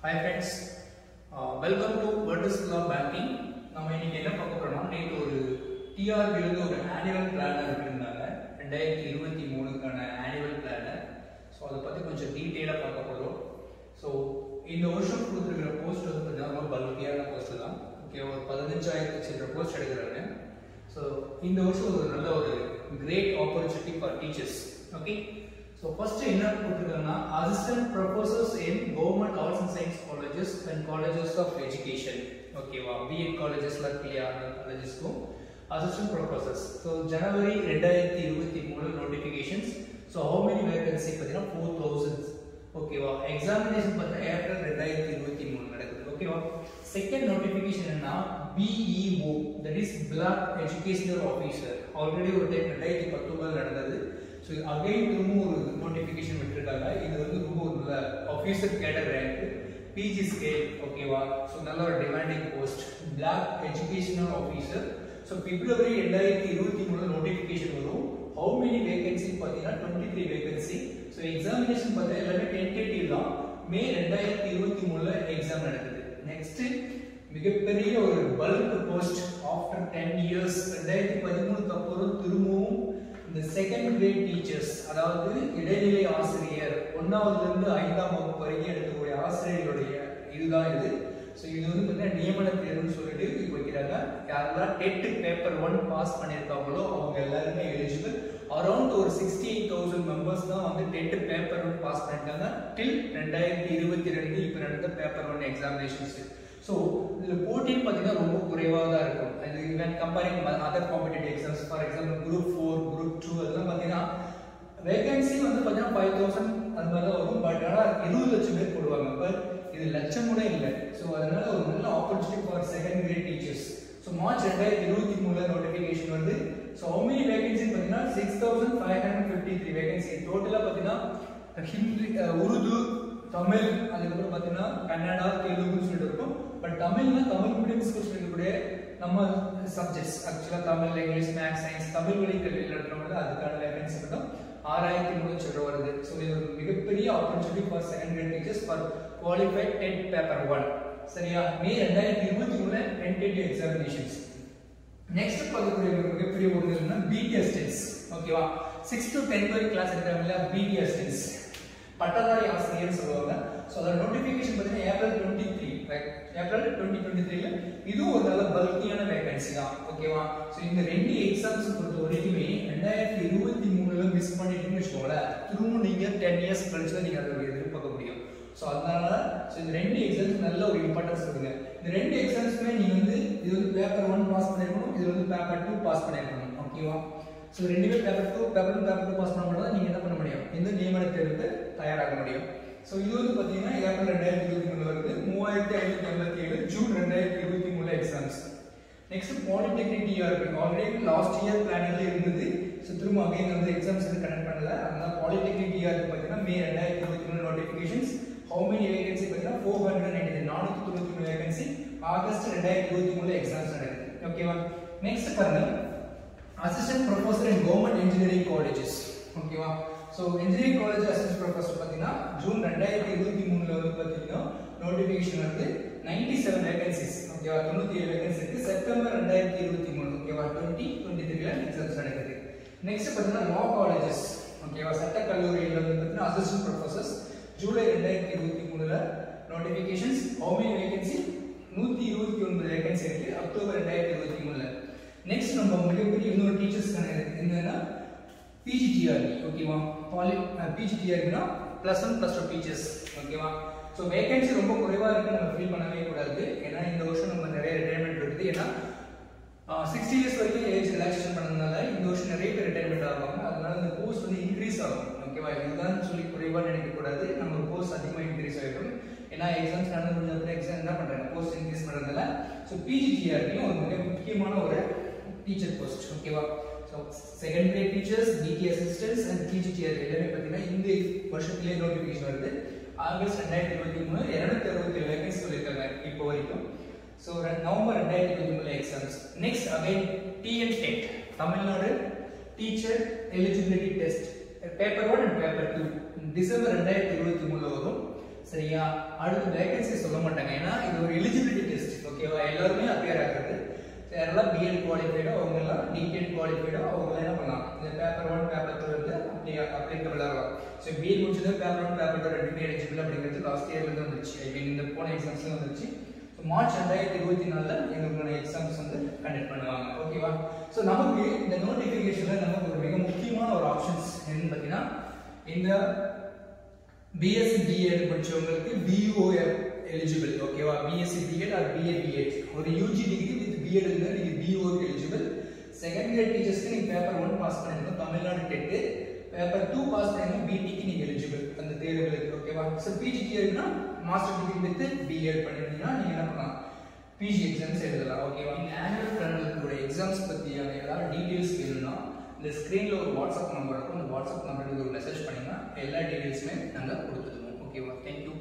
hi friends welcome to world law banking நம்ம இன்னைக்கு என்ன பார்க்க போறோம்னா நேற்று ஒரு டிஆர்பிலேருந்து ஒரு ஆனுவல் பிளானர் விட்டுருந்தாங்க ரெண்டாயிரத்தி இருபத்தி மூணுக்கான ஆனுவல் பிளானர் ஸோ அதை பற்றி கொஞ்சம் டீட்டெயிலாக பார்க்க போகிறோம் ஸோ இந்த வருஷம் கொடுத்துருக்கிற போஸ்ட் வந்து பார்த்தீங்கன்னா ரொம்ப பல்கியான போஸ்ட் தான் ஓகே ஒரு பதினஞ்சாயிரத்து சில்லற போஸ்ட் எடுக்கிறாங்க ஸோ இந்த வருஷம் ஒரு நல்ல ஒரு great opportunity for teachers okay so first என்ன கொடுத்துருக்காங்கன்னா assistant professors in government arts and science colleges and colleges of education ஓகேவா பிஎட் காலேஜஸ்ல இருக்கு இல்லையா அந்த காலேஜஸ்க்கும் அசிஸ்டன்ட் ப்ரொஃபசர்ஸ் ஸோ ஜனவரி ரெண்டாயிரத்தி இருபத்தி மூணு notifications so how many vacancy பார்த்தீங்கன்னா ஃபோர் தௌசண்ட் ஓகேவா எக்ஸாமினேஷன் பார்த்தீங்கன்னா ஏப்ரல் ரெண்டாயிரத்தி இருபத்தி மூணு நடக்குது ஓகேவா செகண்ட் நோட்டிஃபிகேஷன் என்னன்னா BEO that is block educational officer already ஒரு டைம் ரெண்டாயிரத்தி பத்தொன்பது நடந்தது ஸோ அகைன் திரும்ப ஒரு நோட்டிஃபிகேஷன் விட்டுருக்காங்க இது வந்து ரொம்ப ஒரு நல்ல officer cadre rank PG scale ஓகேவா ஸோ நல்ல ஒரு demanding post block educational officer so பிப்ரவரி ரெண்டாயிரத்தி இருபத்தி மூணு நோட்டிஃபிகேஷன் வரும் ஹவு மெனி வேகன்சி பார்த்தீங்கன்னா twenty three vacancy so examination பார்த்தீங்கன்னா எல்லாமே டென்டேட்டிவ் தான் மே ரெண்டாயிரத்தி இருபத்தி மூணுல எக்ஸாம் நடக்குது நெக்ஸ்ட் மிகப்பெரிய ஒரு bulk post after ten years ரெண்டாயிரத்தி பதிமூணுக்கு அப்புறம் திரும்பவும் இந்த செகண்ட் கிரேட் டீச்சர்ஸ் அதாவது இடைநிலை ஆசிரியர் ஒன்னாவதுல இருந்து ஐந்தாம் வகுப்பு வரைக்கும் எடுக்கக்கூடிய ஆசிரியர்களுடைய இதுதான் இது ஸோ இது வந்து பார்த்தீங்கன்னா நியமன தேர்வுன்னு சொல்லிட்டு இப்போ வைக்கிறாங்க யாரெல்லாம் டெட் பேப்பர் ஒன் பாஸ் பண்ணியிருக்காங்களோ அவங்க எல்லாருமே எலிஜிபிள் அரௌண்ட் ஒரு சிக்ஸ்டி எயிட் தௌசண்ட் மெம்பர்ஸ் தான் வந்து டெட் பேப்பர் ஒன் பாஸ் பண்ணிட்டாங்க டில் ரெண்டாயிரத்தி இருபத்தி ரெண்டு இப்போ நடந்த பேப்பர் ஒன் எக்ஸாமினேஷன்ஸ் ஸோ இதில் போட்டின்னு பார்த்தீங்கன்னா ரொம்ப குறைவாக தான் இருக்கும் இது இவன் comparing other competitive exams for example group four group two அதெல்லாம் பார்த்தீங்கன்னா வேகன்சி வந்து பார்த்தீங்கன்னா ஃபைவ் தௌசண்ட் அது மாதிரி தான் வரும் பட் ஆனால் இருபது லட்சம் பேர் போடுவாங்க பட் இது லட்சம் கூட இல்லை ஸோ அதனால ஒரு நல்ல opportunity for second grade teachers so March ரெண்டாயிரத்தி இருபத்தி மூணுல நோட்டிஃபிகேஷன் வந்து ஸோ ஹவு மெனி வேகன்சி பார்த்தீங்கன்னா six thousand five hundred fifty three vacancy டோட்டலாக பார்த்தீங்கன்னா ஹிந்தி உருது தமிழ் அதுக்கப்புறம் பார்த்தீங்கன்னா கன்னடா தெலுங்குன்னு சொல்லிட்டு இருக்கும் பட் தமிழ்னா தமிழ் மீடியம் ஸ்கூல்ஸ் இருக்கக்கூடிய நம்ம சப்ஜெக்ட்ஸ் ஆக்சுவலாக Tamil English maths science Tamil வழி கல்வியில் இருக்கிறவங்க அதுக்கான வேகன்சி மட்டும் ஆறாயிரத்தி முந்நூறு சொல்ற வருது ஸோ இது ஒரு மிகப்பெரிய opportunity for second grade teachers for qualified டென்த் பேப்பர் ஒன் சரியா மே ரெண்டாயிரத்தி இருபத்தி மூணுல டென்டேட்டிவ் எக்ஸாமினேஷன்ஸ் நெக்ஸ்ட் பார்க்கக்கூடிய ஒரு மிகப்பெரிய ஒரு என்னன்னா பிடி அசிஸ்டன்ஸ் ஓகேவா சிக்ஸ் டு டென்த் வரை கிளாஸ் எடுக்கிறாங்க இல்லையா பிடி அசிஸ்டன்ஸ் பட்டதாரி ஆசிரியர் சொல்லுவாங்க ஸோ அதோட நோட்டிஃபிகேஷன் பார்த்தீங்கன்னா April twenty three April twenty twenty த்ரீல இதுவும் ஒரு நல்ல பல்கியான வேகன்சி தான் ஓகேவா ஸோ இந்த ரெண்டு எக்ஸாம்ஸ் பொறுத்த வரைக்குமே ரெண்டாயிரத்தி இருபத்தி மூணுல மிஸ் பண்ணிட்டீங்கன்னு வச்சுக்கோங்களேன் திரும்ப நீங்க டென் இயர்ஸ் கழிச்சு தான் நீங்க அதை எதிர்பார்க்க முடியும் ஸோ அதனால ஸோ இந்த ரெண்டு எக்ஸாம்ஸ் நல்ல ஒரு இம்பார்ட்டன்ஸ் கொடுங்க இந்த ரெண்டு எக்ஸாம்ஸ்மே நீங்க வந்து இது வந்து பேப்பர் ஒன் பாஸ் பண்ணிருக்கணும் இது வந்து பேப்பர் டூ பாஸ் பண்ணிருக்கணும் ஓகேவா ஸோ ரெண்டுமே paper two paper one paper two pass பண்ண மட்டும் தான் நீங்க என்ன பண்ண முடியும் இந்த நியமன தேர்வுக்கு தயாராக முடியும் ஸோ இது வந்து பார்த்தீங்கன்னா ஏப்ரல் ரெண்டாயிரத்தி இருபத்தி மூணு வருது மூவாயிரத்தி ஐநூத்தி ஐம்பத்தி ஏழு ஜூன் ரெண்டாயிரத்தி இருபத்தி மூணு exams next polytechnic TRB already last year பிளானிங்ல இருந்தது ஸோ திரும்ப அகைன் வந்து எக்ஸாம்ஸ் வந்து கனெக்ட் பண்ணல அதனால பாலிடெக்னிக் டிஆர்பி பார்த்தீங்கன்னா மே ரெண்டாயிரத்தி இருபத்தி மூணு நோட்டிஃபிகேஷன்ஸ் ஹவு மெனி வேகன்சி பார்த்தீங்கன்னா ஃபோர் ஹண்ட்ரட் நைன்டி நானூற்றி தொண்ணூற்றி மூணு வேகன்சி ஆகஸ்ட் ரெண்டாயிரத்தி இருபத்தி மூணு எக்ஸாம்ஸ் நடக்குது ஓகேவா நெக்ஸ்ட் பாருங்க assistant professor in government engineering colleges ஓகேவா so engineering college assistant professor பார்த்தீங்கன்னா ஜூன் ரெண்டாயிரத்தி இருபத்தி மூணுல வந்து பார்த்தீங்கன்னா நோட்டிஃபிகேஷன் வந்து நைன்டி செவன் வேகன்சிஸ் ஓகேவா தொண்ணூத்தி ஏழு வேகன்சி இருக்கு செப்டம்பர் ரெண்டாயிரத்தி இருபத்தி மூணு ஓகேவா டுவெண்ட்டி டுவெண்ட்டி த்ரீல எக்ஸாம்ஸ் நடக்குது நெக்ஸ்ட் பார்த்தீங்கன்னா லா காலேஜஸ் ஓகேவா சட்ட கல்லூரியில் வந்து பார்த்தீங்கன்னா அசிஸ்டன்ட் ப்ரொஃபசர்ஸ் ஜூலை ரெண்டாயிரத்தி இருபத்தி மூணுல நோட்டிஃபிகேஷன்ஸ் ஹவு மெனி வேகன்சி நூத்தி இருபத்தி ஒன்பது வேகன்சி இருக்கு அக்டோபர் ரெண்டாயிரத்தி இருபத்தி மூணுல நெக்ஸ்ட் நம்ம மிகப்பெரிய இன்னொரு டீச்சர்ஸ்க்கான என்னன்னா பிஜிடிஆர்பி ஓகேவா பாலி பிஜிடிஆர்பினா plus one plus two teachers ஓகேவா ஸோ வேகன்சி ரொம்ப குறைவாக இருக்கு நம்ம ஃபீல் பண்ணவே கூடாது ஏன்னா இந்த வருஷம் நம்ம நிறைய ரிட்டையர்மெண்ட் இருக்குது ஏன்னா சிக்ஸ்டி இயர்ஸ் வரைக்கும் ஏஜ் ரிலாக்ஸேஷன் பண்ணதுனால இந்த வருஷம் நிறைய பேர் ரிட்டையர்மெண்ட் ஆவாங்க அதனால இந்த போஸ்ட் வந்து இன்க்ரீஸ் ஆகும் ஓகேவா இதுதான் சொல்லி குறைவாக நினைக்கக்கூடாது நம்ம போஸ்ட் அதிகமாக இன்க்ரீஸ் ஆகிடும் ஏன்னா எக்ஸாம்ஸ் நடந்து முடிஞ்ச அப்புறம் எக்ஸாம் என்ன பண்ணுறாங்க போஸ்ட் இன்க்ரீஸ் பண்ணுறதுனால ஸோ பிஜிடிஆர்பியும் ஒரு மிக முக்கியமான ஒரு டீச்சர் போஸ்ட் ஓகேவா so second grade teachers DT assistants and PGTR எல்லாமே பார்த்தீங்கன்னா இந்த வருஷத்திலே நோட்டிஃபிகேஷன் வருது ஆகஸ்ட் ரெண்டாயிரத்தி இருபத்தி மூணு இரநூத்தி அறுபத்தி ஏழு வேகன்சி சொல்லியிருக்காங்க இப்போ வரைக்கும் ஸோ நவம்பர் ரெண்டாயிரத்தி இருபத்தி மூணு exams next again TN TET Tamil Nadu teacher eligibility test paper one and paper two December ரெண்டாயிரத்தி இருபத்தி மூணுல வரும் சரியா அடுத்து வேகன்சி சொல்ல மாட்டாங்க ஏன்னா இது ஒரு எலிஜிபிலிட்டி டெஸ்ட் ஓகேவா எல்லாருமே அப்பியர் ஆகுறது யாரெல்லாம் பிஎட் குவாலிஃபைடோ அவங்க எல்லாம் டிஎட் குவாலிஃபைடோ அவங்க என்ன பண்ணலாம் இந்த பேப்பர் ஒன் பேப்பர் டூ வந்து அப்படி அப்ளிகபிள் ஆகலாம் ஸோ பிஎட் முடிச்சது பேப்பர் ஒன் பேப்பர் டூ ரெண்டுமே எலிஜிபிள் அப்படிங்கிறது லாஸ்ட் இயர்ல இருந்து வந்துச்சு ஐ மீன் இந்த போன எக்ஸாம்ஸ்ல வந்துச்சு ஸோ மார்ச் ரெண்டாயிரத்தி இருபத்தி நாலுல எங்களுக்கான எக்ஸாம்ஸ் வந்து கண்டக்ட் பண்ணுவாங்க ஓகேவா ஸோ நமக்கு இந்த நோட்டிஃபிகேஷன்ல நமக்கு ஒரு மிக முக்கியமான ஒரு ஆப்ஷன்ஸ் என்னன்னு பார்த்தீங்கன்னா இந்த பிஎஸ்சி பிஎட் படிச்சவங்களுக்கு பிஓஎஃப் எலிஜிபிள் ஓகேவா BSc BEd or BA BEd ஒரு யூஜி டிகிரி வித் பிஎட் இருந்தால் நீங்கள் பிஓ எலிஜிபிள் செகண்ட் கிரேட் டீச்சர்ஸ்க்கு நீங்கள் பேப்பர் ஒன் பாஸ் பண்ணிருக்கோம் Tamil Nadu TET paper two pass பண்ணிருக்கோம் பிடிக்கு நீங்கள் எலிஜிபிள் அந்த தேர்வுகளுக்கு ஓகேவா ஸோ பிஜிக்கு இருக்குன்னா மாஸ்டர் டிகிரி வித் பிஎட் பண்ணிருந்தீங்கன்னா நீங்கள் என்ன பண்ணலாம் பிஜி எக்ஸாம்ஸ் எழுதலாம் ஓகேவா இந்த ஆனுவல் பிளானோட எக்ஸாம்ஸ் பற்றியான ஏதாவது டீட்டெயில்ஸ் வேணும்னா இந்த ஸ்க்ரீனில் ஒரு வாட்ஸ்அப் நம்பர் இருக்கும் அந்த வாட்ஸ்அப் நம்பருக்கு ஒரு மெசேஜ் பண்ணிங்கன்னா எல்லா டீட்டெயில்ஸுமே நாங்கள் கொடுத்துருவோம் ஓகேவா தேங்க்யூ